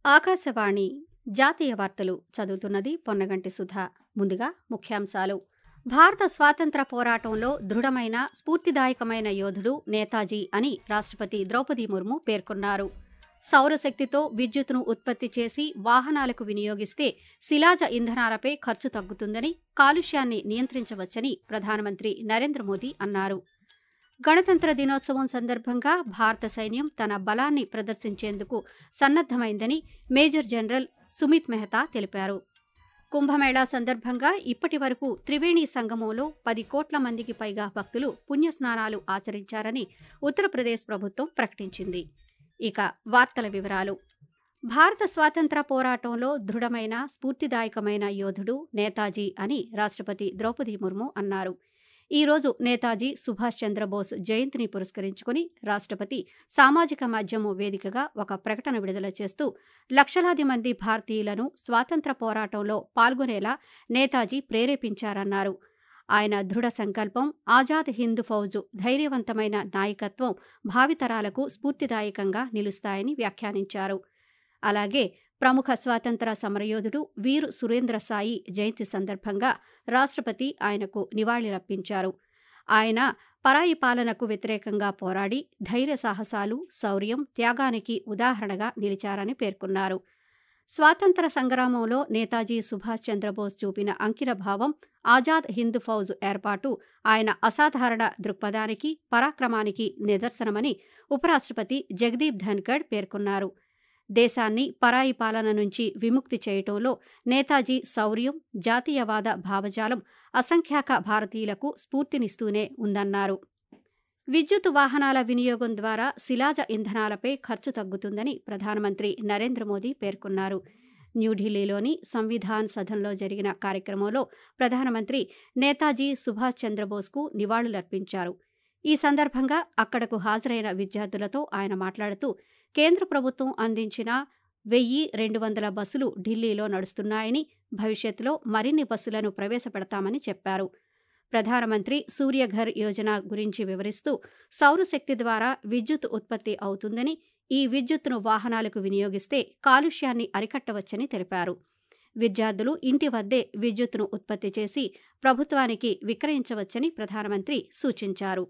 ఆకాశవాణి జాతీయ వార్తలు చదువుతున్నది పొన్నగంటి సుధా ముందుగా ముఖ్యాంశాలు భారత స్వాతంత్ర పోరాటంలో దృఢమైన స్ఫూర్తిదాయకమైన యోధుడు నేతాజీ అని రాష్ట్రపతి ద్రౌపది ముర్ము పేర్కొన్నారు సౌరశక్తితో విద్యుత్తును ఉత్పత్తి చేసి వాహనాలకు వినియోగిస్తే శిలాజ ఇంధనాలపై ఖర్చు తగ్గుతుందని కాలుష్యాన్ని నియంత్రించవచ్చని ప్రధానమంత్రి నరేంద్ర మోదీ అన్నారు గణతంత్ర దినోత్సవం సందర్భంగా భారత సైన్యం తన బలాన్ని ప్రదర్శించేందుకు సన్నద్దమైందని మేజర్ జనరల్ సుమిత్ మెహతా తెలిపారు కుంభమేళా సందర్భంగా ఇప్పటి వరకు త్రివేణి సంగమంలో పది కోట్ల మందికి పైగా భక్తులు పుణ్యస్నానాలు ఆచరించారని ఉత్తరప్రదేశ్ ప్రభుత్వం ప్రకటించింది ఇక వార్తల వివరాలు భారత స్వాతంత్ర పోరాటంలో దృఢమైన స్ఫూర్తిదాయకమైన యోధుడు నేతాజీ అని రాష్ట్రపతి ద్రౌపది ముర్ము అన్నారు ఈ రోజు నేతాజీ సుభాష్ చంద్రబోస్ జయంతిని పురస్కరించుకుని రాష్ట్రపతి సామాజిక మాధ్యమం వేదికగా ఒక ప్రకటన విడుదల చేస్తూ లక్షలాది మంది భారతీయులను స్వాతంత్ర పోరాటంలో పాల్గొనేలా నేతాజీ ప్రేరేపించారన్నారు ఆయన దృఢ సంకల్పం ఆజాద్ హింద్ ఫౌజు ధైర్యవంతమైన నాయకత్వం భావితరాలకు స్ఫూర్తిదాయకంగా నిలుస్తాయని వ్యాఖ్యానించారు అలాగే ప్రముఖ స్వాతంత్ర సమరయోధుడు వీరు సురేంద్ర సాయి జయంతి సందర్భంగా రాష్ట్రపతి ఆయనకు నివాళులర్పించారు ఆయన పరాయి పాలనకు వ్యతిరేకంగా పోరాడి ధైర్య సాహసాలు శౌర్యం త్యాగానికి ఉదాహరణగా నిలిచారని పేర్కొన్నారు స్వాతంత్ర సంగ్రామంలో నేతాజీ సుభాష్ చంద్రబోస్ చూపిన అంకిర భావం ఆజాద్ హింద్ ఫౌజ్ ఏర్పాటు ఆయన అసాధారణ దృక్పథానికి పరాక్రమానికి నిదర్శనమని ఉపరాష్ట్రపతి జగదీప్ ధన్కడ్ పేర్కొన్నారు దేశాన్ని పరాయి పాలన నుంచి విముక్తి చేయటంలో నేతాజీ శౌర్యం జాతీయవాద భావజాలం అసంఖ్యాక భారతీయులకు స్ఫూర్తినిస్తూనే ఉందన్నారు విద్యుత్ వాహనాల వినియోగం ద్వారా శిలాజ ఇంధనాలపై ఖర్చు తగ్గుతుందని ప్రధానమంత్రి నరేంద్ర మోదీ పేర్కొన్నారు న్యూఢిల్లీలోని సంవిధాన్ సదన్లో జరిగిన కార్యక్రమంలో ప్రధానమంత్రి నేతాజీ సుభాష్ చంద్రబోస్కు నివాళులర్పించారు ఈ సందర్భంగా అక్కడకు హాజరైన విద్యార్థులతో ఆయన మాట్లాడుతూ కేంద్ర ప్రభుత్వం అందించిన వెయ్యి రెండు వందల బస్సులు ఢిల్లీలో నడుస్తున్నాయని భవిష్యత్తులో మరిన్ని బస్సులను ప్రవేశపెడతామని చెప్పారు ప్రధానమంత్రి సూర్యఘర్ యోజన గురించి వివరిస్తూ సౌరశక్తి ద్వారా విద్యుత్ ఉత్పత్తి అవుతుందని ఈ విద్యుత్తును వాహనాలకు వినియోగిస్తే కాలుష్యాన్ని అరికట్టవచ్చని తెలిపారు విద్యార్థులు ఇంటి వద్దే విద్యుత్తును ఉత్పత్తి చేసి ప్రభుత్వానికి విక్రయించవచ్చని ప్రధానమంత్రి సూచించారు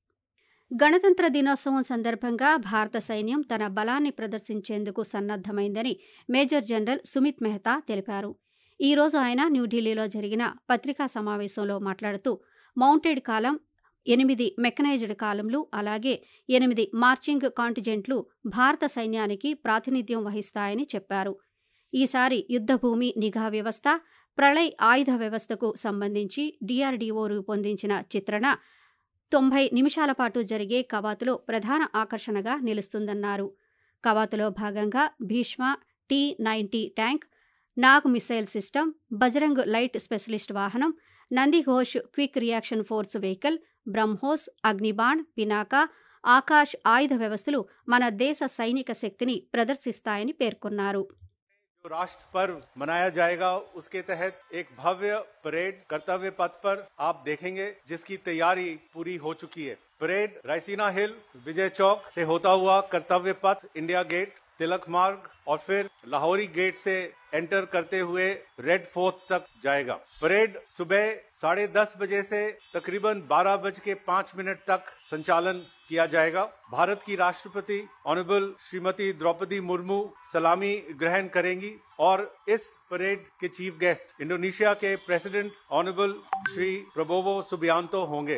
గణతంత్ర దినోత్సవం సందర్భంగా భారత సైన్యం తన బలాన్ని ప్రదర్శించేందుకు సన్నద్దమైందని మేజర్ జనరల్ సుమిత్ మెహతా తెలిపారు ఈ రోజు ఆయన న్యూఢిల్లీలో జరిగిన పత్రికా సమావేశంలో మాట్లాడుతూ మౌంటెడ్ కాలం ఎనిమిది మెకనైజ్డ్ కాలంలు అలాగే ఎనిమిది మార్చింగ్ కాంటిజెంట్లు భారత సైన్యానికి ప్రాతినిధ్యం వహిస్తాయని చెప్పారు ఈసారి యుద్ధభూమి నిఘా వ్యవస్థ ప్రళయ్ ఆయుధ వ్యవస్థకు సంబంధించి డీఆర్డీఓ రూపొందించిన చిత్రణ తొంభై నిమిషాల పాటు జరిగే కవాతులో ప్రధాన ఆకర్షణగా నిలుస్తుందన్నారు కవాతులో భాగంగా Bhishma T ninety tank Nag missile system Bajrang light specialist వాహనం Nandighosh quick reaction force vehicle BrahMos Agnibaan Pinaka Akash ఆయుధ వ్యవస్థలు మన దేశ సైనిక శక్తిని ప్రదర్శిస్తాయని పేర్కొన్నారు जो राष्ट्र पर्व मनाया जाएगा उसके तहत एक भव्य परेड कर्तव्य पथ पर आप देखेंगे जिसकी तैयारी पूरी हो चुकी है परेड रायसीना हिल विजय चौक से होता हुआ कर्तव्य पथ इंडिया गेट तिलक मार्ग और फिर लाहौरी गेट से एंटर करते हुए रेड फोर्ट तक जाएगा परेड सुबह साढ़े दस बजे से तकरीबन बारह बज के पांच मिनट तक संचालन किया जाएगा भारत की राष्ट्रपति ऑनरेबल श्रीमती द्रौपदी मुर्मू सलामी ग्रहण करेंगी और इस परेड के चीफ गेस्ट इंडोनेशिया के president honourable Shri Prabowo Subianto होंगे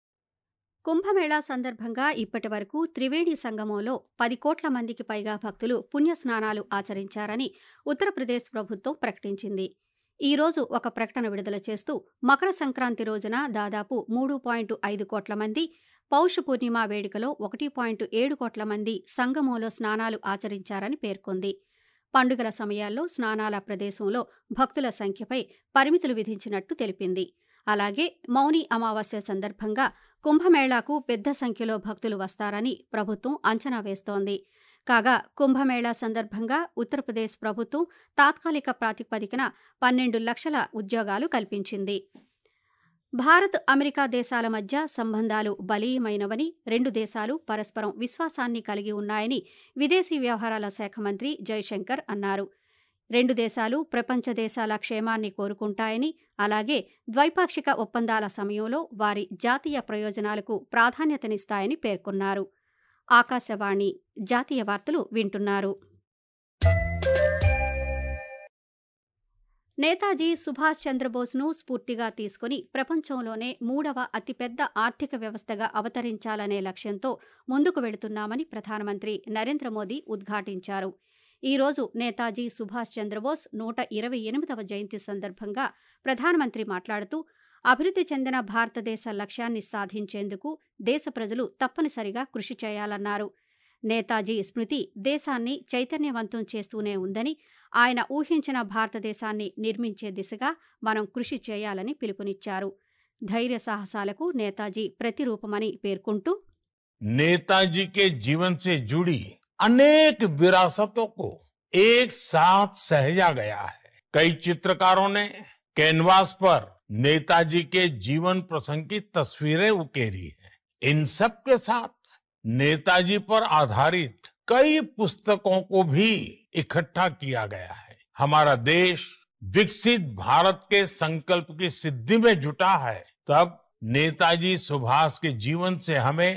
కుంభమేళా సందర్భంగా ఇప్పటి వరకు త్రివేణి సంగమంలో పది కోట్ల మందికి పైగా భక్తులు పుణ్యస్నానాలు ఆచరించారని ఉత్తరప్రదేశ్ ప్రభుత్వం ప్రకటించింది ఈ రోజు ఒక ప్రకటన విడుదల చేస్తూ మకర సంక్రాంతి రోజున దాదాపు మూడు పాయింట్ ఐదు కోట్ల మంది పౌష పూర్ణిమ వేడుకలో ఒకటి పాయింట్ ఏడు కోట్ల మంది సంగమంలో స్నానాలు ఆచరించారని పేర్కొంది పండుగల సమయాల్లో స్నానాల ప్రదేశంలో భక్తుల సంఖ్యపై పరిమితులు విధించినట్టు తెలిపింది అలాగే మౌని అమావాస్య సందర్భంగా కుంభమేళాకు పెద్ద సంఖ్యలో భక్తులు వస్తారని ప్రభుత్వం అంచనా వేస్తోంది కాగా కుంభమేళా సందర్భంగా ఉత్తరప్రదేశ్ ప్రభుత్వం తాత్కాలిక ప్రాతిపదికన పన్నెండు లక్షల ఉద్యోగాలు కల్పించింది భారత్ అమెరికా దేశాల మధ్య సంబంధాలు బలీయమైనవని రెండు దేశాలు పరస్పరం విశ్వాసాన్ని కలిగి ఉన్నాయని విదేశీ వ్యవహారాల శాఖ మంత్రి జైశంకర్ అన్నారు రెండు దేశాలు ప్రపంచ దేశాల క్షేమాన్ని కోరుకుంటాయని అలాగే ద్వైపాక్షిక ఒప్పందాల సమయంలో వారి జాతీయ ప్రయోజనాలకు ప్రాధాన్యతనిస్తాయని పేర్కొన్నారు ఆకాశవాణి జాతీయ వార్తలు వింటున్నారు నేతాజీ సుభాష్ చంద్రబోస్ను స్ఫూర్తిగా తీసుకుని ప్రపంచంలోనే మూడవ అతిపెద్ద ఆర్థిక వ్యవస్థగా అవతరించాలనే లక్ష్యంతో ముందుకు వెళుతున్నామని ప్రధానమంత్రి నరేంద్ర మోదీ ఉద్ఘాటించారు ఈ రోజు నేతాజీ సుభాష్ చంద్రబోస్ నూట ఇరవై ఎనిమిదవ జయంతి సందర్భంగా ప్రధానమంత్రి మాట్లాడుతూ అభివృద్ధి చెందిన భారతదేశ లక్ష్యాన్ని సాధించేందుకు దేశ ప్రజలు తప్పనిసరిగా కృషి చేయాలన్నారు నేతాజీ స్మృతి దేశాన్ని చైతన్యవంతం చేస్తూనే ఉందని ఆయన ఊహించిన భారతదేశాన్ని నిర్మించే దిశగా మనం కృషి చేయాలని పిలుపునిచ్చారు ధైర్య సాహసాలకు నేతాజీ ప్రతిరూపమని పేర్కొంటూ नेताजी के जीवन से जुड़ी अनेक विरासतों को एक साथ सहेजा गया है कई चित्रकारों ने कैनवास पर नेताजी के जीवन प्रसंग की तस्वीरें उकेरी हैं इन सब के साथ नेताजी पर आधारित कई पुस्तकों को भी इकट्ठा किया गया है हमारा देश विकसित भारत के संकल्प की सिद्धि में जुटा है तब नेताजी सुभाष के जीवन से हमें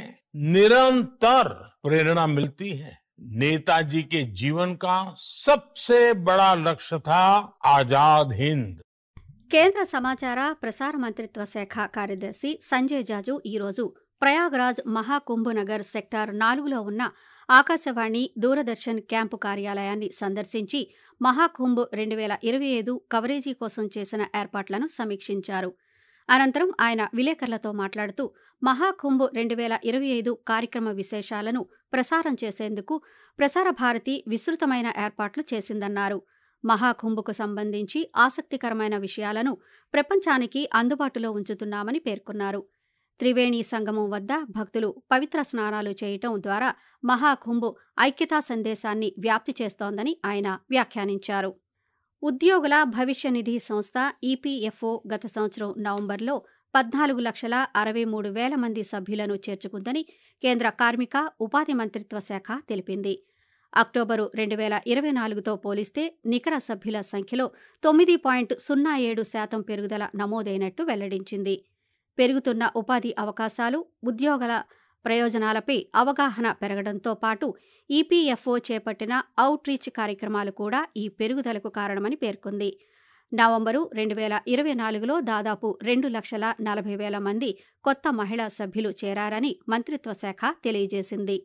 निरंतर प्रेरणा मिलती है नेताजी के जीवन का सबसे बड़ा लक्ष्य था आजाद हिंद కేంద్ర సమాచార ప్రసార మంత్రిత్వ శాఖ కార్యదర్శి సంజయ్ జాజు ఈరోజు ప్రయాగ్రాజ్ మహాకుంభ్ నగర్ సెక్టార్ నాలుగులో ఉన్న ఆకాశవాణి దూరదర్శన్ క్యాంపు కార్యాలయాన్ని సందర్శించి మహాకుంభ్ రెండు వేల ఇరవై ఐదు కవరేజీ కోసం చేసిన ఏర్పాట్లను సమీక్షించారు అనంతరం ఆయన విలేకరులతో మాట్లాడుతూ మహాకుంభ్ రెండు వేల ఇరవై ఐదు కార్యక్రమ విశేషాలను ప్రసారం చేసేందుకు ప్రసార భారతి విస్తృతమైన ఏర్పాట్లు చేసిందన్నారు మహాకుంభకు సంబంధించి ఆసక్తికరమైన విషయాలను ప్రపంచానికి అందుబాటులో ఉంచుతున్నామని పేర్కొన్నారు త్రివేణి సంగమం వద్ద భక్తులు పవిత్ర స్నానాలు చేయటం ద్వారా మహాకుంభ్ ఐక్యతా సందేశాన్ని వ్యాప్తి చేస్తోందని ఆయన వ్యాఖ్యానించారు ఉద్యోగుల భవిష్య నిధి సంస్థ ఈపీఎఫ్ఓ గత సంవత్సరం నవంబర్లో పద్నాలుగు లక్షల అరవై మూడు వేల మంది సభ్యులను చేర్చుకుందని కేంద్ర కార్మిక ఉపాధి మంత్రిత్వ శాఖ తెలిపింది అక్టోబరు రెండు వేల ఇరవై నాలుగుతో పోలిస్తే నికర సభ్యుల సంఖ్యలో తొమ్మిది పాయింట్ సున్నా ఏడు శాతం పెరుగుదల నమోదైనట్టు వెల్లడించింది పెరుగుతున్న ఉపాధి అవకాశాలు ఉద్యోగుల ప్రయోజనాలపై అవగాహన పెరగడంతో పాటు ఈపీఎఫ్ఓ చేపట్టిన అవుట్ రీచ్ కార్యక్రమాలు కూడా ఈ పెరుగుదలకు కారణమని పేర్కొంది నవంబరు రెండు వేల ఇరవై నాలుగులో దాదాపు రెండు లక్షల నలభై వేల మంది కొత్త మహిళా సభ్యులు చేరారని మంత్రిత్వ శాఖ తెలియజేసింది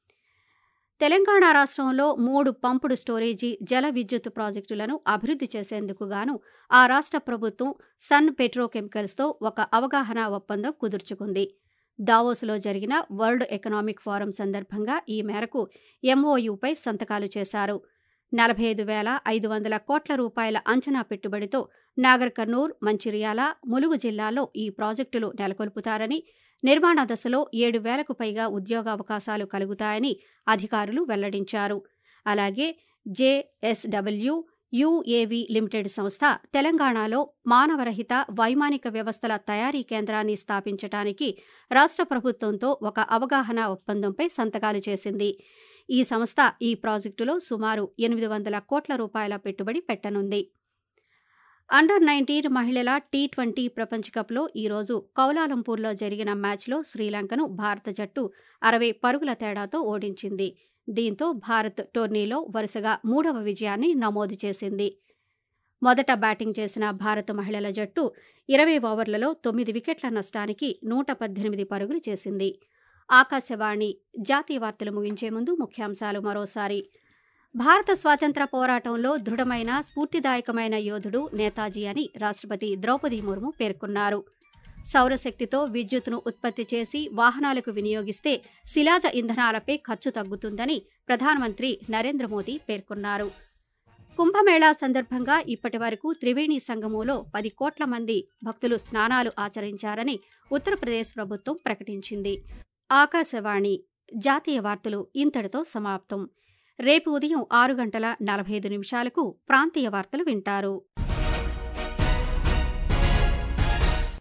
తెలంగాణ రాష్ట్రంలో మూడు పంపుడు స్టోరేజీ జల విద్యుత్ ప్రాజెక్టులను అభివృద్ధి చేసేందుకు గాను ఆ రాష్ట్ర ప్రభుత్వం సన్ పెట్రోకెమికల్స్తో ఒక అవగాహన ఒప్పందం కుదుర్చుకుంది దావోస్లో జరిగిన వరల్డ్ ఎకనామిక్ ఫోరం సందర్భంగా ఈ మేరకు ఎంఓయూపై సంతకాలు చేశారు నలభై ఐదు వేల ఐదు వందల కోట్ల రూపాయల అంచనా పెట్టుబడితో నాగర్ కర్నూర్ మంచిర్యాల ములుగు జిల్లాల్లో ఈ ప్రాజెక్టులు నెలకొల్పుతారని నిర్మాణ దశలో ఏడు వేలకు పైగా ఉద్యోగావకాశాలు కలుగుతాయని అధికారులు వెల్లడించారు అలాగే జేఎస్డబ్ల్యూ యుఏవి లిమిటెడ్ సంస్థ తెలంగాణలో మానవరహిత వైమానిక వ్యవస్థల తయారీ కేంద్రాన్ని స్థాపించడానికి రాష్ట్ర ప్రభుత్వంతో ఒక అవగాహన ఒప్పందంపై సంతకాలు చేసింది ఈ సంస్థ ఈ ప్రాజెక్టులో సుమారు ఎనిమిది వందల కోట్ల రూపాయల పెట్టుబడి పెట్టనుంది అండర్ నైన్టీన్ మహిళల టీ ట్వంటీ ప్రపంచ కప్లో ఈరోజు కౌలాలంపూర్లో జరిగిన మ్యాచ్లో శ్రీలంకను భారత జట్టు అరవై పరుగుల తేడాతో ఓడించింది దీంతో భారత్ టోర్నీలో వరుసగా మూడవ విజయాన్ని నమోదు చేసింది మొదట బ్యాటింగ్ చేసిన భారత మహిళల జట్టు ఇరవై ఓవర్లలో తొమ్మిది వికెట్ల నష్టానికి నూట పద్దెనిమిది పరుగులు చేసింది ఆకాశవాణి జాతీయ వార్తలు ముగించే ముందు ముఖ్యాంశాలు మరోసారి భారత స్వాతంత్ర పోరాటంలో దృఢమైన స్ఫూర్తిదాయకమైన యోధుడు నేతాజీ అని రాష్ట్రపతి ద్రౌపది ముర్ము పేర్కొన్నారు సౌరశక్తితో విద్యుత్తును ఉత్పత్తి చేసి వాహనాలకు వినియోగిస్తే శిలాజ ఇంధనాలపై ఖర్చు తగ్గుతుందని ప్రధానమంత్రి నరేంద్ర మోదీ పేర్కొన్నారు కుంభమేళా సందర్భంగా ఇప్పటి వరకు త్రివేణి సంగమంలో పది కోట్ల మంది భక్తులు స్నానాలు ఆచరించారని ఉత్తరప్రదేశ్ ప్రభుత్వం ప్రకటించింది ఆకాశవాణి జాతీయ వార్తలు ఇంతటితో సమాప్తం రేపు ఉదయం ఆరు గంటల నలభై ఐదు నిమిషాలకు ప్రాంతీయ వార్తలు వింటారు